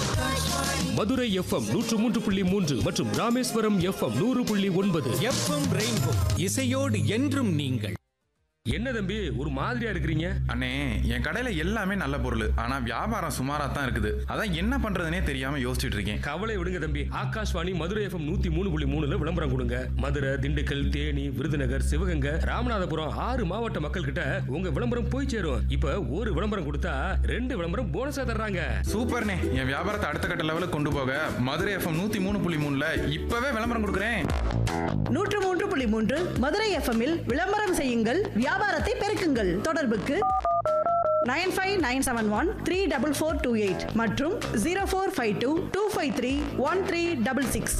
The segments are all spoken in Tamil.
மதுரை எஃப்எம் நூற்று மூன்று புள்ளி மூன்று மற்றும் ராமேஸ்வரம் எஃப்எம் நூறு புள்ளி ஒன்பது எஃப்எம் ரெயின்போ இசையோடு என்றும் நீங்கள் என்ன தம்பி ஒரு மாதிரியா இருக்கிறீங்க அண்ணே என் கடையில எல்லாமே நல்ல பொருள் ஆனா வியாபாரம் சுமாரா தான் இருக்குது அதான் என்ன பண்றதுனே தெரியாம யோசிச்சுட்டு இருக்கேன் கவலை விடுங்க தம்பி ஆகாஷ்வாணி மதுரை எஃப்எம் நூத்தி மூணு புள்ளி மூணுல விளம்பரம் கொடுங்க மதுரை திண்டுக்கல் தேனி விருதுநகர் சிவகங்கை ராமநாதபுரம் ஆறு மாவட்ட மக்கள் கிட்ட உங்க விளம்பரம் போய் சேரும் இப்ப ஒரு விளம்பரம் கொடுத்தா ரெண்டு விளம்பரம் போனஸா தர்றாங்க சூப்பர்ண்ணே என் வியாபாரத்தை அடுத்த கட்ட லெவலுக்கு கொண்டு போக மதுரை எஃப்எம் நூத்தி மூணு புள்ளி மூணுல இப்பவே விளம்பரம் கொடுக்குறேன் நூற்று மூன்று புள்ளி மூன்று மதுரை எஃப்எம்மில் விளம்பரம் செய்யுங்கள் வியாபாரத்தை பெருக்குங்கள் தொடர்புக்கு nine five nine seven one three double four two eight மற்றும் zero four five two two five three one three double six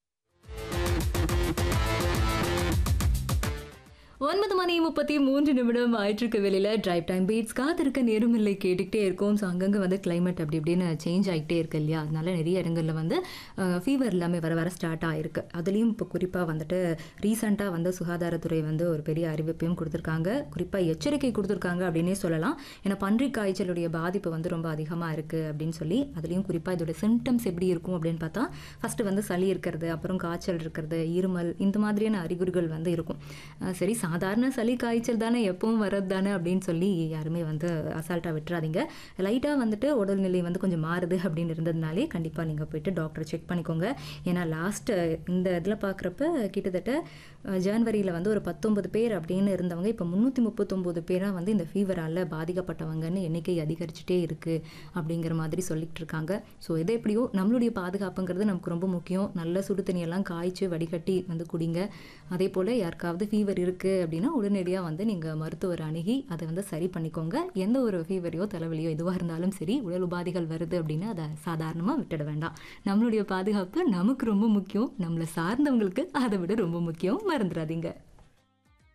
ஒன்பது மணி முப்பத்தி மூன்று நிமிடம் ஆயிட்டிருக்க வெளியில் டிரைவ் டைம் பீட்ஸ் காத்திருக்க நேரமில்லை கேட்டுக்கிட்டே இருக்கும் ஸோ அங்கங்கே வந்து climate அப்படி இப்படின்னு சேஞ்ச் ஆகிட்டே இருக்கு இல்லையா அதனால நிறைய இடங்களில் வந்து ஃபீவர் எல்லாமே வர வர ஸ்டார்ட் ஆயிருக்கு அதுலேயும் இப்போ குறிப்பாக வந்துட்டு ரீசெண்டாக வந்து சுகாதாரத்துறை வந்து ஒரு பெரிய அறிவிப்பையும் கொடுத்துருக்காங்க குறிப்பாக எச்சரிக்கை கொடுத்துருக்காங்க அப்படின்னே சொல்லலாம் ஏன்னா பன்றி காய்ச்சலுடைய பாதிப்பு வந்து ரொம்ப அதிகமாக இருக்குது அப்படின்னு சொல்லி அதுலேயும் குறிப்பாக இதோட சிம்டம்ஸ் எப்படி இருக்கும் அப்படின்னு பார்த்தா ஃபஸ்ட்டு வந்து சளி இருக்கிறது அப்புறம் காய்ச்சல் இருக்கிறது இருமல் இந்த மாதிரியான அறிகுறிகள் வந்து இருக்கும் அஹ் சரி சாதாரண சளி காய்ச்சல் தானே எப்பவும் வர்றது தானே அப்படின்னு சொல்லி யாருமே வந்து அசால்ட்டாக விட்டுறாதீங்க லைட்டாக வந்துட்டு உடல்நிலை வந்து கொஞ்சம் மாறுது அப்படின்னு இருந்ததுனாலே கண்டிப்பாக நீங்கள் போயிட்டு டாக்டரை செக் பண்ணிக்கோங்க ஏன்னா லாஸ்ட் இந்த இதில் பார்க்குறப்ப கிட்டத்தட்ட ஜனவரியில் வந்து ஒரு பத்தொன்பது பேர் அப்படின்னு இருந்தவங்க இப்போ முந்நூற்றி முப்பத்தொம்போது பேராக வந்து இந்த ஃபீவரால் பாதிக்கப்பட்டவங்கன்னு எண்ணிக்கை அதிகரிச்சுட்டே இருக்குது அப்படிங்கிற மாதிரி சொல்லிட்டு இருக்காங்க ஸோ எது எப்படியோ நம்மளுடைய பாதுகாப்புங்கிறது நமக்கு ரொம்ப முக்கியம் நல்ல சுடு தண்ணியெல்லாம் காய்ச்சி வடிகட்டி வந்து குடிங்க அதே போல் யாருக்காவது ஃபீவர் இருக்குது அப்படின்னா உடனடியாக வந்து நீங்கள் மருத்துவர் அணுகி அதை வந்து சரி பண்ணிக்கோங்க எந்த ஒரு ஃபீவரையோ தலைவலியோ எதுவாக இருந்தாலும் சரி உடல் உபாதைகள் வருது அப்படின்னா அதை சாதாரணமாக விட்டுட வேண்டாம் நம்மளுடைய பாதுகாப்பு நமக்கு ரொம்ப முக்கியம் நம்மளை சார்ந்தவங்களுக்கு அதை விட ரொம்ப முக்கியம் மறந்துடாதீங்க